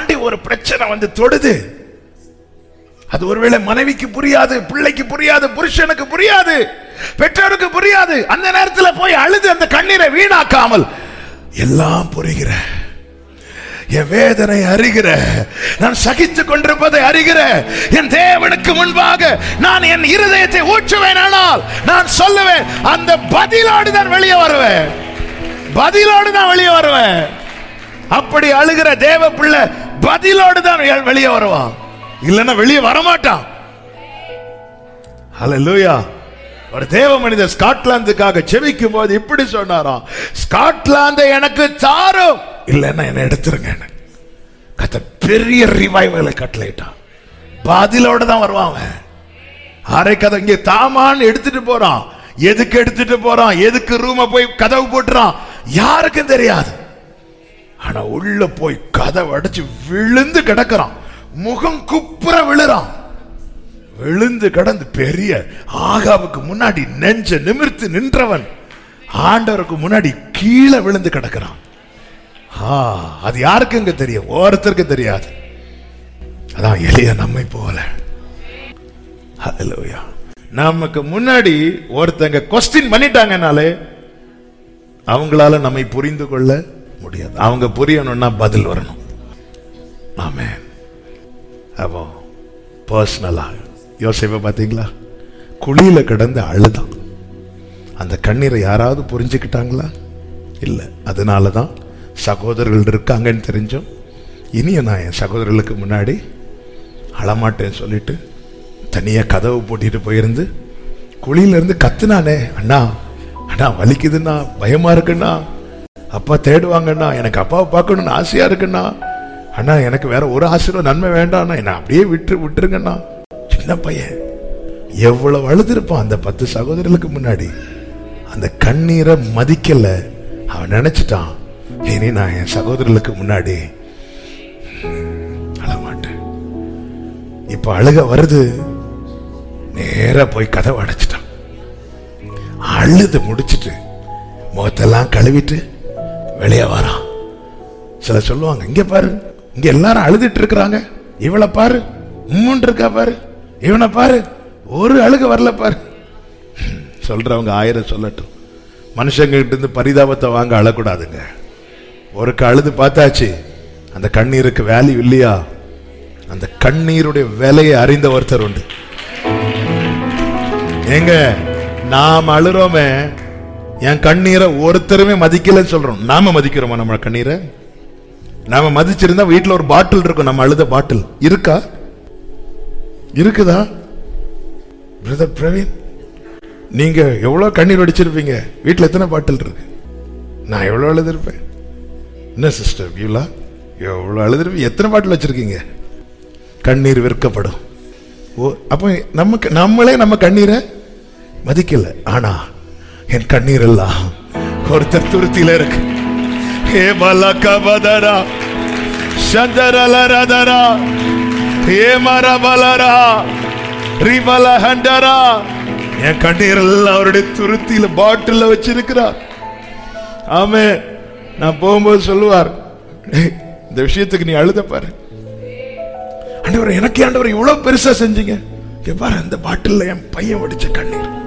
தாண்டி ஒரு பிரச்சனை வந்து தொடுது அது ஒருவேளை மனைவிக்கு புரியாது பிள்ளைக்கு புரியாது புருஷனுக்கு புரியாது பெற்றோருக்கு புரியாது அந்த நேரத்துல போய் அழுது அந்த கண்ணீரை வீணாக்காமல் எல்லாம் புரிகிற என் வேதனை அறிகிற நான் சகித்துக் கொண்டிருப்பதை அறிகிற என் தேவனுக்கு முன்பாக நான் என் இருதயத்தை ஊற்றுவேன் ஆனால் நான் சொல்லுவேன் அந்த பதிலோடு தான் வெளியே வருவேன் பதிலோடு தான் வெளியே வருவேன் அப்படி அழுகிற தேவ பிள்ளை பதிலோடு தான் வெ- வெளியே வருவான் இல்லைன்னா வெளியே வரமாட்டான் ஹalleluya ஒரு தேவ மனிதர் ஸ்காட்லாந்துக்காக செபிக்கும் போது இப்படி சொன்னாராம் ஸ்காட்லாந்தை எனக்கு தாரும் இல்லைன்னா என்ன எடுத்துருங்க கத்த பெரிய ரிவைவலை கட்டளையிட்டான் பதிலோட தான் வருவான் அவன் அரை கதை இங்க தாமான்னு எடுத்துட்டு போறான் எதுக்கு எடுத்துட்டு போறான் எதுக்கு ரூம போய் கதவு போட்டுறான் யாருக்கும் தெரியாது ஆனா உள்ள போய் கதவு அடைச்சு விழுந்து கிடக்குறான் முகம் குப்புற விழுறான் விழுந்து கடந்து பெரிய ஆகாவுக்கு முன்னாடி நெஞ்ச நிமிர்த்து நின்றவன் ஆண்டவருக்கு முன்னாடி கீழே விழுந்து கிடக்குறான் ஆ, அது யாருக்குங்க தெரியும் ஒருத்தருக்கு தெரியாது அதான் எளிய நம்மை போல Hallelujah. நமக்கு முன்னாடி ஒருத்தங்க கொஸ்டின் பண்ணிட்டாங்கனாலே அவங்களால நம்மை புரிந்து கொள்ள முடியாது அவங்க புரியணும்னா பதில் வரணும் ஆமென் அப்போ பர்சனலா யோசிப்ப பாத்தீங்களா குழியில கிடந்து அழுதான் அந்த கண்ணீரை யாராவது புரிஞ்சுக்கிட்டாங்களா இல்ல அதனால தான் சகோதரர்கள் இருக்காங்கன்னு தெரிஞ்சும் இனியும் நான் என் சகோதரர்களுக்கு முன்னாடி அழமாட்டேன்னு சொல்லிட்டு தனியா கதவு பூட்டிட்டு போயிருந்து குழியில இருந்து கத்துனானே அண்ணா அண்ணா வலிக்குதுண்ணா பயமா இருக்குண்ணா அப்பா தேடுவாங்கண்ணா எனக்கு அப்பாவை பார்க்கணும்னு ஆசையா இருக்குண்ணா அண்ணா எனக்கு வேற ஒரு ஆசீர்வாதம் நன்மை வேண்டாம்ண்ணா என்ன அப்படியே விட்டு விட்டுருங்கண்ணா சின்ன பையன் எவ்வளவு அழுதுருப்பான் அந்த பத்து சகோதரர்களுக்கு முன்னாடி அந்த கண்ணீரை மதிக்கல அவன் நினைச்சிட்டான் இனி நான் என் சகோதரர்களுக்கு முன்னாடி அழமாட்டேன் இப்ப அழுக வருது நேரா போய் கதவை அடைச்சிட்டான் அழுது முடிச்சிட்டு முகத்தெல்லாம் கழுவிட்டு வெளியே வரான் சில சொல்லுவாங்க இங்க பாரு இங்க எல்லாரும் அழுதுட்டு இருக்கிறாங்க இவளை பாரு உம்முன் இருக்கா பாரு இவனை பாரு ஒரு அழுக வரல பாரு சொல்றவங்க ஆயிரம் சொல்லட்டும் மனுஷங்க கிட்ட இருந்து பரிதாபத்தை வாங்க அழக்கூடாதுங்க ஒருக்கு அழுது பார்த்தாச்சு அந்த கண்ணீருக்கு வேல்யூ இல்லையா அந்த கண்ணீருடைய விலையை அறிந்த ஒருத்தர் உண்டு ஏங்க நாம் அழுறோமே என் கண்ணீரை ஒருத்தருமே மதிக்கலன்னு சொல்றோம் நாம மதிக்கிறோமா நம்ம கண்ணீரை நாம மதிச்சிருந்தா வீட்டுல ஒரு பாட்டில் இருக்கும் நம்ம அழுத பாட்டில் இருக்கா இருக்குதா பிரதர் பிரவீன் நீங்க எவ்வளவு கண்ணீர் வடிச்சிருப்பீங்க வீட்டுல எத்தனை பாட்டில் இருக்கு நான் எவ்வளவு அழுதுருப்பேன் என்ன சிஸ்டர் வியூலா எவ்வளவு அழுதுருப்பீங்க எத்தனை பாட்டில் வச்சிருக்கீங்க கண்ணீர் விற்கப்படும் ஓ அப்போ நமக்கு நம்மளே நம்ம கண்ணீரை மதிக்கல ஆனா என் கண்ணீர் எல்லாம் ஒருத்தர் துருத்தியில இருக்கு ஹே பலக பதரா சந்தரல ரதரா ஹே மர பலரா ரிபல ஹண்டரா என் கண்ணீர் எல்லாம் அவருடைய துருத்தியில பாட்டில்ல வச்சிருக்கிறார் ஆமே நான் போகும்போது சொல்லுவார் "ஏய், இந்த விஷயத்துக்கு நீ அழுத பாரு ஆண்டவர் எனக்கு ஆண்டவர் இவ்வளவு பெருசா செஞ்சீங்க இங்க பாரு அந்த பாட்டில்ல என் பையன் வடிச்ச கண்ணீர்